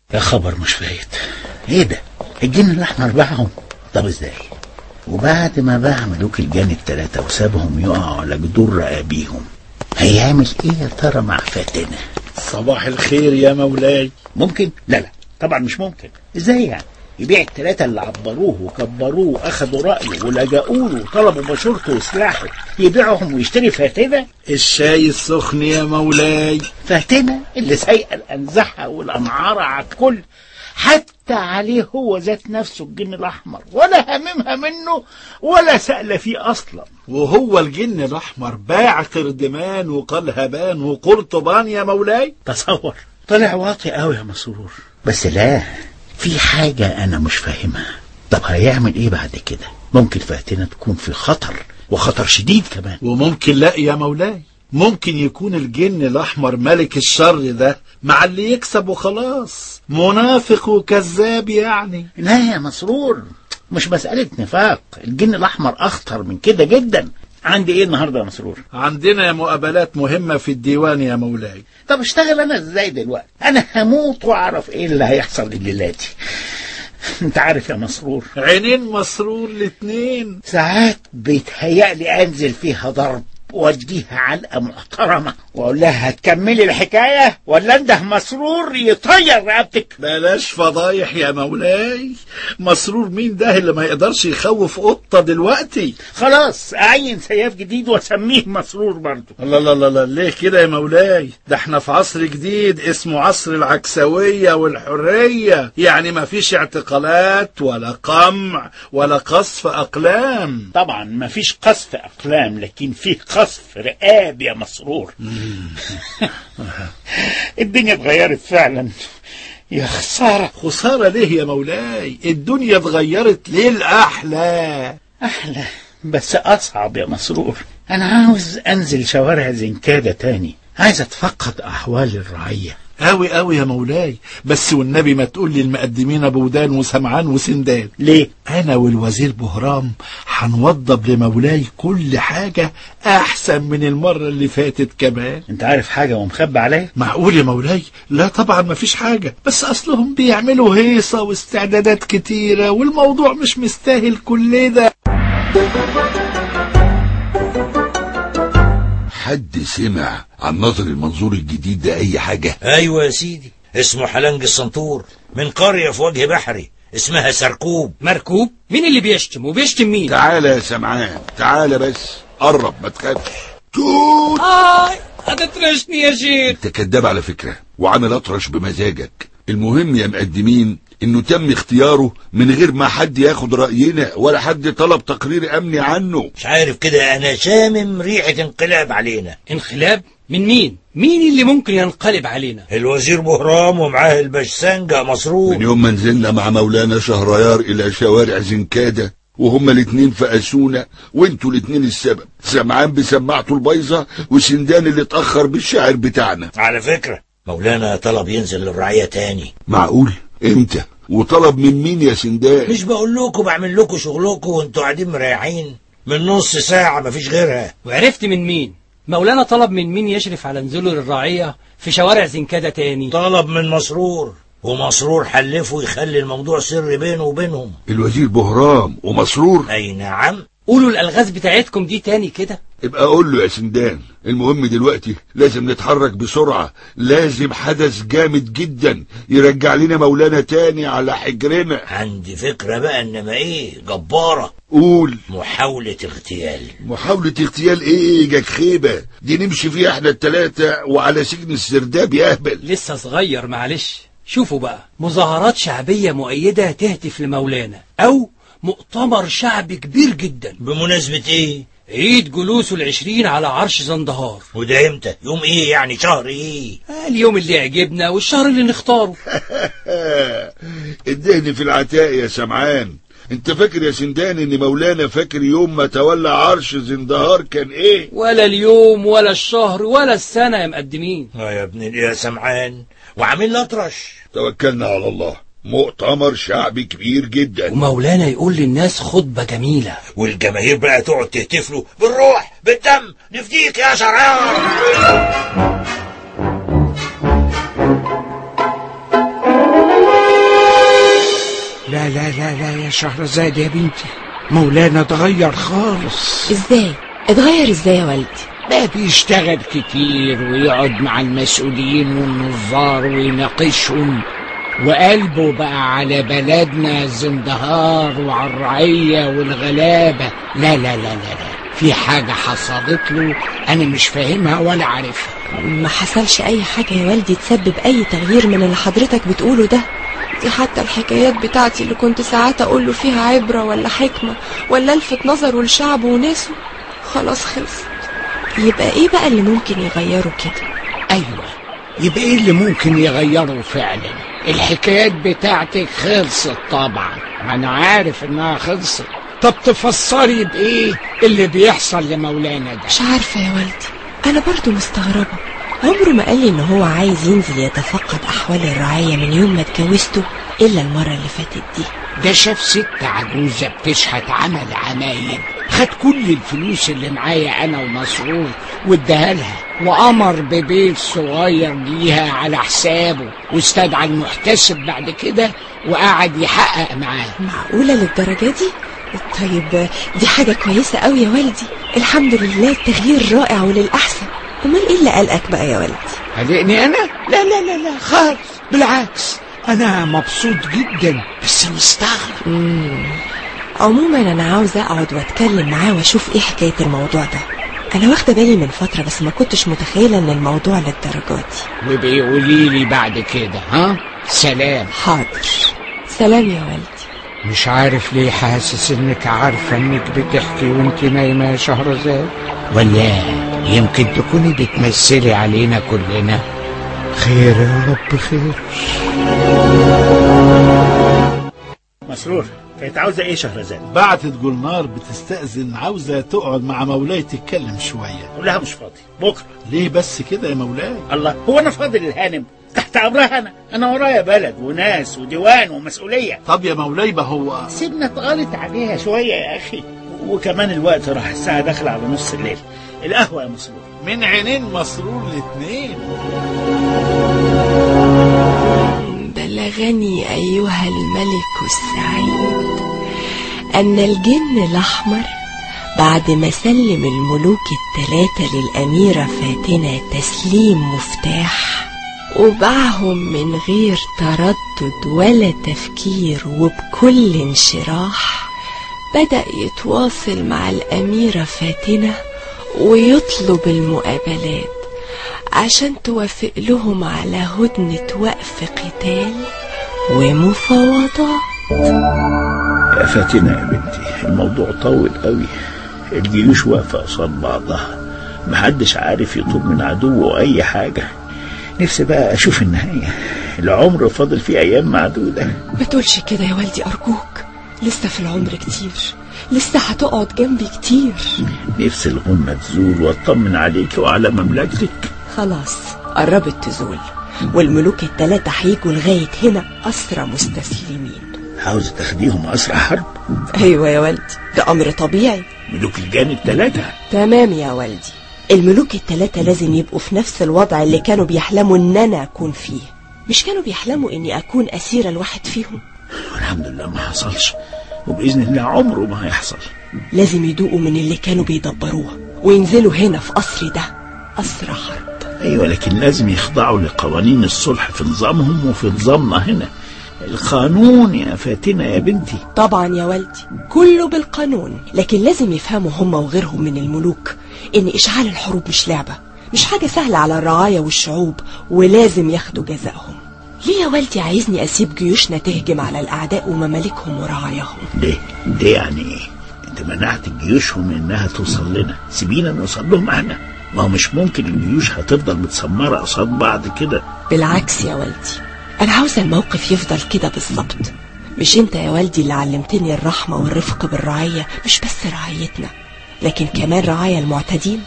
يا خبر مش فايت ايه ده الجن الاحمر باعهم طب ازاي وبعد ما باع ملوك الجن التلاتة وسابهم يقعوا على جدور رقابيهم هيعمل ايه يا ترى مع فاتنة صباح الخير يا مولاي ممكن لا لا طبعا مش ممكن ازاي يعني يبيع التلاتة اللي عبروه وكبروه واخدوا رأيه ولجأوا له وطلبوا مشورته وسلاحه يبيعهم ويشتري فاتنة الشاي السخن يا مولاي فاتنة اللي سايقة الأنزحة والأنعارة على الكل حتى عليه هو ذات نفسه الجن الأحمر ولا هممها منه ولا سأل فيه أصلا وهو الجن الأحمر باع قردمان وقلهبان وقرطبان يا مولاي تصور طلع واطي قوي يا مسرور بس لا في حاجة أنا مش فاهمها طب هيعمل إيه بعد كده ممكن فاتنة تكون في خطر وخطر شديد كمان وممكن لا يا مولاي ممكن يكون الجن الأحمر ملك الشر ده مع اللي يكسب وخلاص منافق وكذاب يعني لا يا مسرور مش مسألة نفاق الجن الأحمر أخطر من كده جدا عندي إيه النهاردة يا مسرور عندنا مقابلات مهمة في الديوان يا مولاي طب اشتغل أنا إزاي دلوقتي أنا هموت وأعرف إيه اللي هيحصل لليلاتي انت عارف يا مسرور عينين مسرور الاتنين ساعات بيتهيألي أنزل فيها ضرب واديها علقة محترمة واقول لها هتكملي الحكاية ولا انده مسرور يطير رقبتك بلاش فضايح يا مولاي مسرور مين ده اللي ما يقدرش يخوف قطة دلوقتي خلاص اعين سياف جديد واسميه مسرور برضه الله الله الله الله ليه كده يا مولاي ده احنا في عصر جديد اسمه عصر العكسوية والحرية يعني ما فيش اعتقالات ولا قمع ولا قصف اقلام طبعا ما فيش قصف اقلام لكن فيه قصف رقاب يا مسرور الدنيا اتغيرت فعلا يا خسارة خسارة ليه يا مولاي الدنيا اتغيرت للأحلى أحلى بس أصعب يا مسرور أنا عاوز أنزل شوارع زنكادة تاني عايز أتفقد أحوال الرعية قوي قوي يا مولاي بس والنبي ما تقول لي المقدمين بودان وسمعان وسندان ليه انا والوزير بهرام هنوضب لمولاي كل حاجة احسن من المرة اللي فاتت كمان انت عارف حاجة ومخبى عليا معقول يا مولاي لا طبعا ما فيش حاجة بس اصلهم بيعملوا هيصة واستعدادات كتيرة والموضوع مش مستاهل كل ده حد سمع عن نظر المنظور الجديد ده اي حاجة ايوه يا سيدي اسمه حلنج السنطور من قرية في وجه بحري اسمها سركوب مركوب مين اللي بيشتم وبيشتم مين تعالى يا سمعان تعالى بس قرب ما تخافش توت آي هتطرشني يا شيخ انت كداب على فكرة وعامل اطرش بمزاجك المهم يا مقدمين انه تم اختياره من غير ما حد ياخد رأينا ولا حد طلب تقرير امني عنه مش عارف كده انا شامم ريحة انقلاب علينا انقلاب من مين مين اللي ممكن ينقلب علينا الوزير بهرام ومعاه البشسنجة من مسرور يوم ما نزلنا مع مولانا شهريار الى شوارع زنكادة وهما الاتنين فقسونا وانتوا الاتنين السبب سمعان بسماعته البايظة وسندان اللي اتأخر بالشاعر بتاعنا على فكرة مولانا طلب ينزل للرعية تاني معقول امتى وطلب من مين يا سندان مش بقول لكم بعمل لكم شغلكم وانتوا قاعدين مريحين من نص ساعة مفيش غيرها وعرفت من مين مولانا طلب من مين يشرف على نزوله للرعية في شوارع زنكادة تاني طلب من مسرور ومسرور حلفه يخلي الموضوع سر بينه وبينهم الوزير بهرام ومسرور اي نعم قولوا الألغاز بتاعتكم دي تاني كده ابقى قول له يا سندان المهم دلوقتي لازم نتحرك بسرعة لازم حدث جامد جدا يرجع لنا مولانا تاني على حجرنا عندي فكرة بقى انما ايه جبارة قول محاولة اغتيال محاولة اغتيال ايه جاك خيبة دي نمشي فيها احنا التلاتة وعلى سجن السرداب يهبل لسه صغير معلش شوفوا بقى مظاهرات شعبية مؤيدة تهتف لمولانا أو مؤتمر شعبي كبير جدا بمناسبة ايه عيد جلوسه العشرين على عرش زندهار وده امتى يوم ايه يعني شهر ايه اليوم اللي يعجبنا والشهر اللي نختاره ادهني في العتاء يا سمعان انت فاكر يا سندان ان مولانا فاكر يوم ما تولى عرش زندهار كان ايه ولا اليوم ولا الشهر ولا السنة يا مقدمين اه يا ابن يا سمعان وعامل لي اطرش توكلنا على الله مؤتمر شعبي كبير جدا ومولانا يقول للناس خطبة جميلة والجماهير بقى تقعد تهتف له بالروح بالدم نفديك يا شرار لا لا لا لا يا شهرزاد يا بنتي مولانا اتغير خالص ازاي اتغير ازاي يا والدي بقى بيشتغل كتير ويقعد مع المسؤولين والنظار ويناقشهم وقلبه بقى على بلدنا الزندهار وعلى الرعية والغلابة لا لا لا لا لا في حاجة حصلت له أنا مش فاهمها ولا عارفها ما حصلش اي حاجة يا والدي تسبب اي تغيير من اللي حضرتك بتقوله ده دي حتى الحكايات بتاعتي اللي كنت ساعات اقول له فيها عبرة ولا حكمة ولا الفت نظره لشعبه وناسه خلاص خلصت يبقى ايه بقى اللي ممكن يغيره كده أيوة يبقى إيه اللي ممكن يغيره فعلا الحكايات بتاعتك خلصت طبعا أنا عارف إنها خلصت طب تفسري بإيه اللي بيحصل لمولانا ده مش عارفة يا والدي أنا برضو مستغربة عمره ما قال لي إن هو عايز ينزل يتفقد أحوال الرعاية من يوم ما اتجوزته إلا المرة اللي فاتت دي ده شاف ست عجوزة بتشحت عمل عمايل خد كل الفلوس اللي معايا أنا ومسرور واداها لها وأمر ببيت صغير ليها على حسابه واستدعى المحتسب بعد كده وقعد يحقق معاه معقولة للدرجة دي؟ طيب دي حاجة كويسة قوي يا والدي الحمد لله التغيير رائع وللأحسن أمال إيه اللي قلقك بقى يا والدي؟ قلقني أنا؟ لا لا لا لا خالص بالعكس أنا مبسوط جدا بس مستغرب عموما أنا عاوزة أقعد وأتكلم معاه وأشوف إيه حكاية الموضوع ده أنا واخدة بالي من فترة بس ما كنتش متخيلة إن الموضوع للدرجة دي وبيقولي لي بعد كده ها سلام حاضر سلام يا والدي مش عارف ليه حاسس انك عارفة انك بتحكي وانت نايمة يا شهرزاد ولا يمكن تكوني بتمثلي علينا كلنا خير يا رب خير مسرور كانت عاوزة ايه شهرزاد بعتت جولنار بتستأذن عاوزة تقعد مع مولاي تتكلم شوية قول لها مش فاضي بكرة ليه بس كده يا مولاي الله هو انا فاضل الهانم تحت امرها انا انا ورايا بلد وناس وديوان ومسؤولية طب يا مولاي ما هو سيبنا اتقالت عليها شوية يا اخي وكمان الوقت راح الساعة داخلة على نص الليل القهوة يا مسرور من عينين مسرور الاتنين بلغني أيها الملك السعيد أن الجن الأحمر بعد ما سلم الملوك الثلاثة للأميرة فاتنة تسليم مفتاح وباعهم من غير تردد ولا تفكير وبكل انشراح بدأ يتواصل مع الأميرة فاتنة ويطلب المقابلات عشان توافق لهم على هدنة وقف قتال ومفاوضات يا فاتنة يا بنتي الموضوع طول قوي الجيوش واقفة قصاد بعضها محدش عارف يطلب من عدوه أي حاجة نفسي بقى أشوف النهاية العمر فاضل فيه أيام معدودة ما تقولش كده يا والدي أرجوك لسه في العمر كتير لسه هتقعد جنبي كتير نفسي الغمة تزول واطمن عليك وعلى مملكتك خلاص قربت تزول والملوك التلاتة هيجوا لغاية هنا أسرى مستسلمين عاوزة تاخديهم أسرع حرب أيوة يا والدي ده أمر طبيعي ملوك الجان التلاتة تمام يا والدي الملوك التلاتة لازم يبقوا في نفس الوضع اللي كانوا بيحلموا ان انا اكون فيه مش كانوا بيحلموا اني اكون اسيرة الواحد فيهم والحمد لله ما حصلش وبإذن الله عمره ما هيحصل لازم يدوقوا من اللي كانوا بيدبروه وينزلوا هنا في قصري ده قصر حرب أيوة لكن لازم يخضعوا لقوانين الصلح في نظامهم وفي نظامنا هنا القانون يا فاتنة يا بنتي طبعا يا والدي كله بالقانون لكن لازم يفهموا هم وغيرهم من الملوك ان اشعال الحروب مش لعبة مش حاجة سهلة على الرعاية والشعوب ولازم ياخدوا جزائهم ليه يا والدي عايزني اسيب جيوشنا تهجم على الاعداء وممالكهم ورعاياهم ليه ليه يعني ايه انت منعت جيوشهم انها توصل لنا سيبينا نوصل لهم احنا ما هو مش ممكن الجيوش هتفضل متسمرة قصاد بعض كده بالعكس يا والدي انا عاوزة الموقف يفضل كده بالظبط مش انت يا والدي اللي علمتني الرحمة والرفق بالرعية مش بس رعايتنا لكن كمان رعاية المعتدين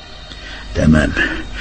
تمام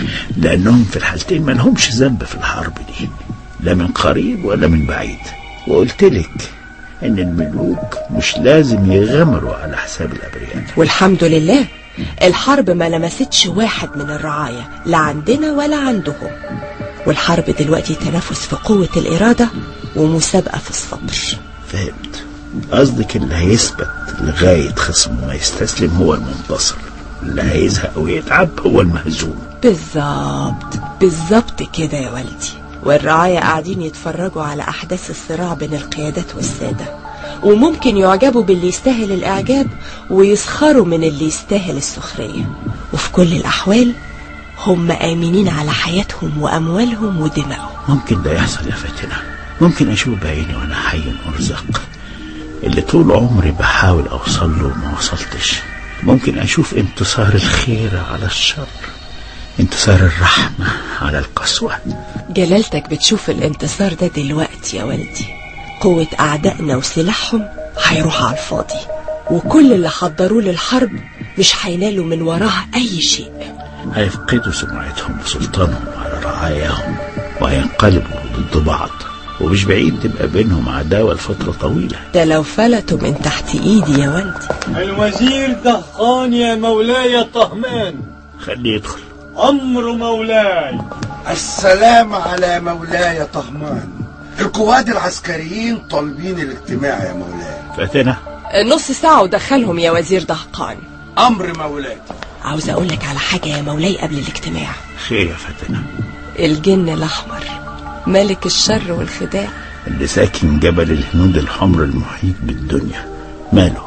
لانهم في الحالتين ما لهمش ذنب في الحرب دي لا من قريب ولا من بعيد وقلت لك ان الملوك مش لازم يغامروا على حساب الابرياء والحمد لله الحرب ما لمستش واحد من الرعاية لا عندنا ولا عندهم والحرب دلوقتي تنافس في قوة الإرادة ومسابقة في الصبر فهمت قصدك اللي هيثبت لغاية خصمه ما يستسلم هو المنتصر اللي هيزهق ويتعب هو المهزوم بالظبط بالظبط كده يا والدي والرعاية قاعدين يتفرجوا على أحداث الصراع بين القيادات والسادة وممكن يعجبوا باللي يستاهل الإعجاب ويسخروا من اللي يستاهل السخرية وفي كل الأحوال هم آمنين على حياتهم وأموالهم ودمائهم ممكن ده يحصل يا فاتنة ممكن أشوف بعيني وأنا حي أرزق اللي طول عمري بحاول أوصل له وما وصلتش ممكن أشوف انتصار الخير على الشر انتصار الرحمة على القسوة جلالتك بتشوف الانتصار ده دلوقتي يا والدي قوة أعدائنا وسلاحهم هيروح على الفاضي وكل اللي حضروه للحرب مش هينالوا من وراها أي شيء هيفقدوا سمعتهم وسلطانهم على رعاياهم وهينقلبوا ضد بعض ومش بعيد تبقى بينهم عداوة لفترة طويلة ده لو فلتوا من تحت إيدي يا والدي الوزير دهقان يا مولاي طهمان خليه يدخل أمر مولاي السلام على مولاي طهمان القواد العسكريين طالبين الاجتماع يا مولاي فاتنة نص ساعة ودخلهم يا وزير دهقان امر مولاي عاوز أقول لك على حاجة يا مولاي قبل الاجتماع خير يا فاتنة الجن الأحمر ملك الشر والخداع اللي ساكن جبل الهنود الحمر المحيط بالدنيا ماله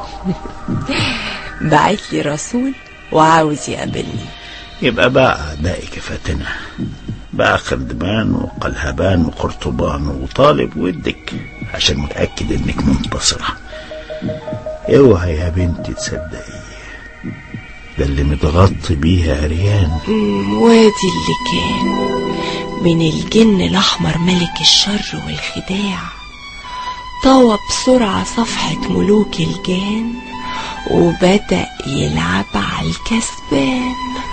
بعت لي رسول وعاوز يقابلني يبقى بقى أعدائك يا فاتنة بقى خردبان وقلهبان وقرطبان وطالب ودك عشان متأكد انك منتصرة اوعى يا بنتي تصدقي ده اللي متغطي بيها عريان مم، وادي اللي كان من الجن الأحمر ملك الشر والخداع طوى بسرعة صفحة ملوك الجان وبدأ يلعب على الكسبان